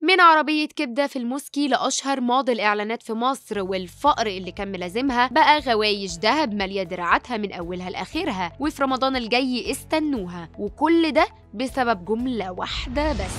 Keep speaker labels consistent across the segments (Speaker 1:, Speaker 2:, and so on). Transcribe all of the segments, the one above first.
Speaker 1: من عربية كبدة في الموسكي لأشهر موديل إعلانات في مصر والفقر اللي كان ملازمها بقى غوايش دهب مالية دراعاتها من أولها لآخرها وفي رمضان الجاي استنوها وكل ده بسبب جملة واحدة بس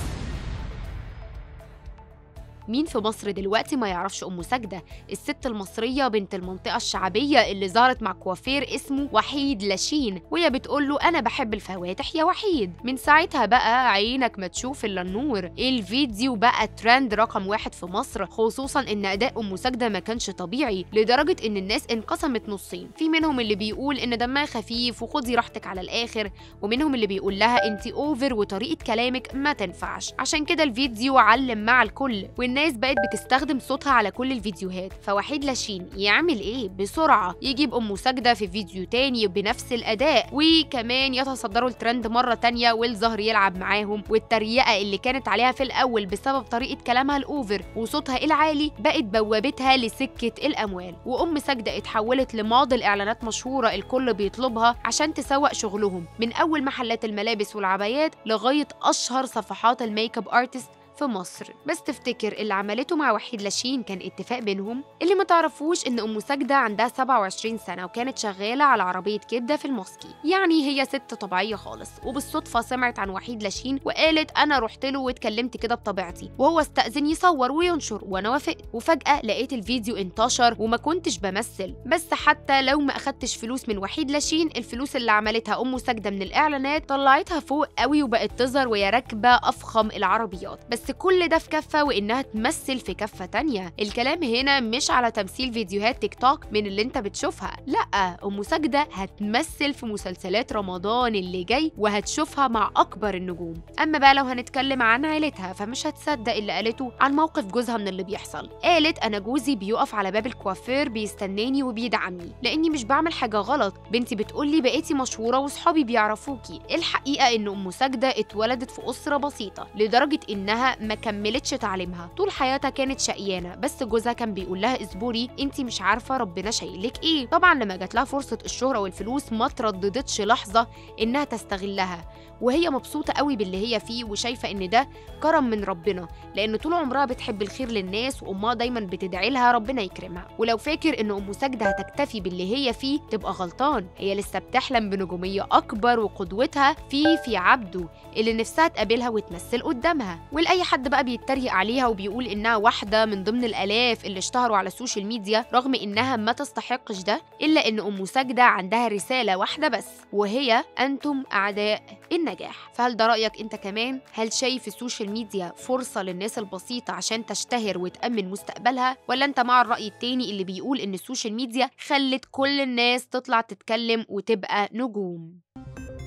Speaker 1: مين في مصر دلوقتي ما يعرفش ام ساجده الست المصريه بنت المنطقه الشعبيه اللي ظهرت مع كوافير اسمه وحيد لاشين وهي بتقول له انا بحب الفواتح يا وحيد من ساعتها بقى عينك ما تشوف الا النور الفيديو بقى ترند رقم واحد في مصر خصوصا ان اداء ام ساجده ما كانش طبيعي لدرجه ان الناس انقسمت نصين في منهم اللي بيقول ان دمها خفيف وخدي راحتك على الاخر ومنهم اللي بيقول لها انت اوفر وطريقه كلامك ما تنفعش عشان كده الفيديو علم مع الكل والناس بقت بتستخدم صوتها على كل الفيديوهات فوحيد لاشين يعمل ايه بسرعه يجيب ام ساجده في فيديو تاني بنفس الاداء وكمان يتصدروا الترند مره تانية والزهر يلعب معاهم والتريقه اللي كانت عليها في الاول بسبب طريقه كلامها الاوفر وصوتها العالي بقت بوابتها لسكه الاموال وام ساجده اتحولت لموديل اعلانات مشهوره الكل بيطلبها عشان تسوق شغلهم من اول محلات الملابس والعبايات لغايه اشهر صفحات الميك اب ارتست في مصر بس تفتكر اللي عملته مع وحيد لاشين كان اتفاق بينهم اللي ما تعرفوش ان ام ساجده عندها 27 سنه وكانت شغاله على عربيه كبده في الموسكي يعني هي ست طبيعيه خالص وبالصدفه سمعت عن وحيد لاشين وقالت انا رحت له واتكلمت كده بطبيعتي وهو استاذن يصور وينشر وانا وافقت وفجاه لقيت الفيديو انتشر وما كنتش بمثل بس حتى لو ما اخدتش فلوس من وحيد لاشين الفلوس اللي عملتها ام ساجده من الاعلانات طلعتها فوق قوي وبقت تظهر وهي راكبه افخم العربيات بس كل ده في كفة وإنها تمثل في كفة تانية الكلام هنا مش على تمثيل فيديوهات تيك توك من اللي انت بتشوفها لا أم ساجدة هتمثل في مسلسلات رمضان اللي جاي وهتشوفها مع أكبر النجوم أما بقى لو هنتكلم عن عيلتها فمش هتصدق اللي قالته عن موقف جوزها من اللي بيحصل قالت أنا جوزي بيقف على باب الكوافير بيستناني وبيدعمني لأني مش بعمل حاجة غلط بنتي بتقولي بقيتي مشهورة وصحابي بيعرفوكي الحقيقة إن أم ساجدة اتولدت في أسرة بسيطة لدرجة إنها ما كملتش تعليمها طول حياتها كانت شقيانه بس جوزها كان بيقول لها اصبري انت مش عارفه ربنا شايلك ايه طبعا لما جات لها فرصه الشهره والفلوس ما ترددتش لحظه انها تستغلها وهي مبسوطه قوي باللي هي فيه وشايفه ان ده كرم من ربنا لان طول عمرها بتحب الخير للناس وامها دايما بتدعي لها ربنا يكرمها ولو فاكر ان ام ساجده هتكتفي باللي هي فيه تبقى غلطان هي لسه بتحلم بنجوميه اكبر وقدوتها في في عبده اللي نفسها تقابلها وتمثل قدامها ولاي حد بقى بيتريق عليها وبيقول انها واحده من ضمن الالاف اللي اشتهروا على السوشيال ميديا رغم انها ما تستحقش ده الا ان ام ساجده عندها رساله واحده بس وهي انتم اعداء النجاح فهل ده رايك انت كمان هل شايف السوشيال ميديا فرصه للناس البسيطه عشان تشتهر وتامن مستقبلها ولا انت مع الراي التاني اللي بيقول ان السوشيال ميديا خلت كل الناس تطلع تتكلم وتبقى نجوم